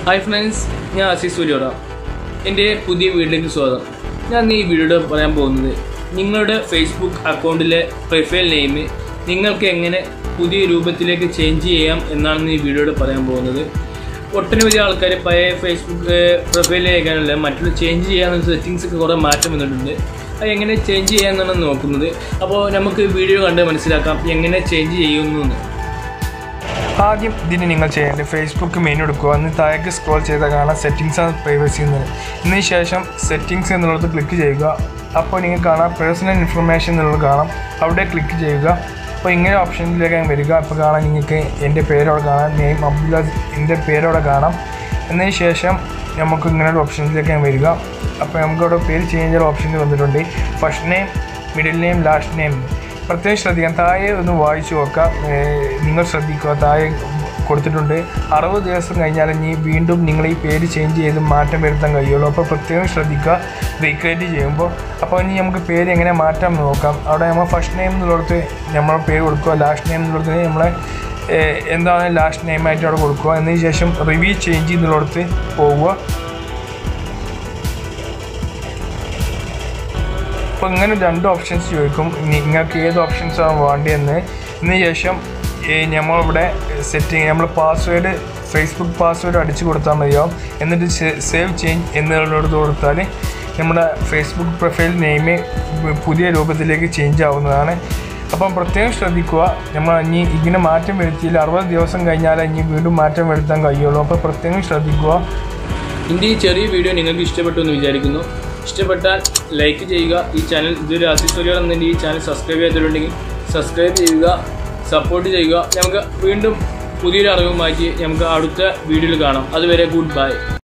hi friends ഞാൻ ആസിസ് സൂര്യോട എൻ്റെ പുതിയ വീട്ടിലേക്ക് സ്വാഗതം ഞാൻ ഈ വീഡിയോയുടെ പറയാൻ പോകുന്നത് നിങ്ങളുടെ ഫേസ്ബുക്ക് അക്കൗണ്ടിലെ പ്രൊഫൈൽ നെയിം നിങ്ങൾക്ക് എങ്ങനെ പുതിയ രൂപത്തിലേക്ക് ചേഞ്ച് ചെയ്യാം എന്നാണ് ഈ വീഡിയോയുടെ പറയാൻ പോകുന്നത് ഒട്ടനവധി ആൾക്കാർ പഴയ ഫേസ്ബുക്ക് പ്രൊഫൈലിലേക്കാണല്ല മറ്റുള്ള ചേഞ്ച് ചെയ്യാനുള്ള സെറ്റിങ്സ് ഒക്കെ കുറേ മാറ്റം വന്നിട്ടുണ്ട് അത് എങ്ങനെ ചേഞ്ച് ചെയ്യാമെന്നാണ് നോക്കുന്നത് അപ്പോൾ നമുക്ക് വീഡിയോ കണ്ട് മനസ്സിലാക്കാം എങ്ങനെ ചേഞ്ച് ചെയ്യുന്നു ആദ്യം ഇതിന് നിങ്ങൾ ചെയ്യേണ്ടത് ഫേസ്ബുക്ക് മെനു എടുക്കുക എന്നിട്ട് താഴേക്ക് സ്ക്രോൾ ചെയ്താൽ കാണാം സെറ്റിങ്സ് ആണ് പ്രൈവസി എന്നത് ഇതിന് ശേഷം സെറ്റിങ്സ് എന്നുള്ളത് ക്ലിക്ക് ചെയ്യുക അപ്പോൾ നിങ്ങൾക്ക് കാണാം പേഴ്സണൽ ഇൻഫർമേഷൻ എന്നുള്ളത് കാണാം അവിടെ ക്ലിക്ക് ചെയ്യുക അപ്പോൾ ഇങ്ങനെ ഓപ്ഷനിലേക്ക് വരിക അപ്പോൾ കാണാം നിങ്ങൾക്ക് എൻ്റെ പേരവിടെ കാണാം നെയിം അബ്ദുല്ല എൻ്റെ പേരവിടെ കാണാം എന്നതിന് ശേഷം നമുക്ക് ഇങ്ങനെ ഒരു ഓപ്ഷനിലേക്ക് വരിക അപ്പോൾ നമുക്ക് അവിടെ പേര് ചേഞ്ച് ചെയ്യുന്ന ഓപ്ഷനിൽ വന്നിട്ടുണ്ട് first name middle name last name പ്രത്യേകം ശ്രദ്ധിക്കാം താഴെ ഒന്ന് വായിച്ചു നോക്കാം ഏഹ് നിങ്ങൾ ശ്രദ്ധിക്കുക താഴെ കൊടുത്തിട്ടുണ്ട് അറുപത് ദിവസം കഴിഞ്ഞാൽ ഇനി വീണ്ടും നിങ്ങൾ ഈ പേര് ചേഞ്ച് ചെയ്ത് മാറ്റം വരുത്താൻ കഴിയുള്ളൂ അപ്പോൾ പ്രത്യേകം ശ്രദ്ധിക്കുക റീക്രിയേറ്റ് ചെയ്യുമ്പോൾ അപ്പോൾ ഇനി നമുക്ക് പേര് എങ്ങനെ മാറ്റാം എന്ന് നോക്കാം അവിടെ നമ്മൾ ഫസ്റ്റ് നെയിം എന്നുള്ളിടത്ത് നമ്മൾ പേര് കൊടുക്കുക ലാസ്റ്റ് നെയിം എന്നുള്ളത് നമ്മളെ ഏഹ് എന്താണ് ലാസ്റ്റ് നെയിമായിട്ട് അവിടെ കൊടുക്കുക എന്നതിന് ശേഷം റിവ്യൂ ചേഞ്ച് എന്നുള്ളിടത്ത് പോവുക അപ്പോൾ ഇങ്ങനെ രണ്ട് ഓപ്ഷൻസ് ചോദിക്കും നിങ്ങൾക്ക് ഏത് ഓപ്ഷൻസ് ആണ് വേണ്ടതെന്ന് ഇതിന് ശേഷം ഈ നമ്മളിവിടെ സെറ്റിങ് നമ്മൾ പാസ്വേഡ് ഫേസ്ബുക്ക് പാസ്വേഡ് അടിച്ചു കൊടുത്താൽ മതിയാവും എന്നിട്ട് സേവ് ചേഞ്ച് എന്നുള്ളത് കൊടുത്താൽ നമ്മുടെ ഫേസ്ബുക്ക് പ്രൊഫൈൽ നെയിം പുതിയ രൂപത്തിലേക്ക് ചേഞ്ച് ആവുന്നതാണ് അപ്പം പ്രത്യേകം ശ്രദ്ധിക്കുക നമ്മൾ ഇനി ഇങ്ങനെ മാറ്റം വരുത്തിയില്ല അറുപത് ദിവസം കഴിഞ്ഞാൽ ഇനി വീണ്ടും മാറ്റം വരുത്താൻ കഴിയുള്ളൂ അപ്പോൾ പ്രത്യേകം ശ്രദ്ധിക്കുക എൻ്റെ ഈ ചെറിയ വീഡിയോ നിങ്ങൾക്ക് ഇഷ്ടപ്പെട്ടു എന്ന് വിചാരിക്കുന്നു ഇഷ്ടപ്പെട്ടാൽ ലൈക്ക് ചെയ്യുക ഈ ചാനൽ ഇതൊരു അസിസ്റ്റോറിയൽ എന്നെ ഈ ചാനൽ സബ്സ്ക്രൈബ് ചെയ്തിട്ടുണ്ടെങ്കിൽ സബ്സ്ക്രൈബ് ചെയ്യുക സപ്പോർട്ട് ചെയ്യുക നമുക്ക് വീണ്ടും പുതിയൊരു അറിവുമായിട്ട് നമുക്ക് അടുത്ത വീഡിയോയിൽ കാണാം അതുവരെ ഗുഡ് ബൈ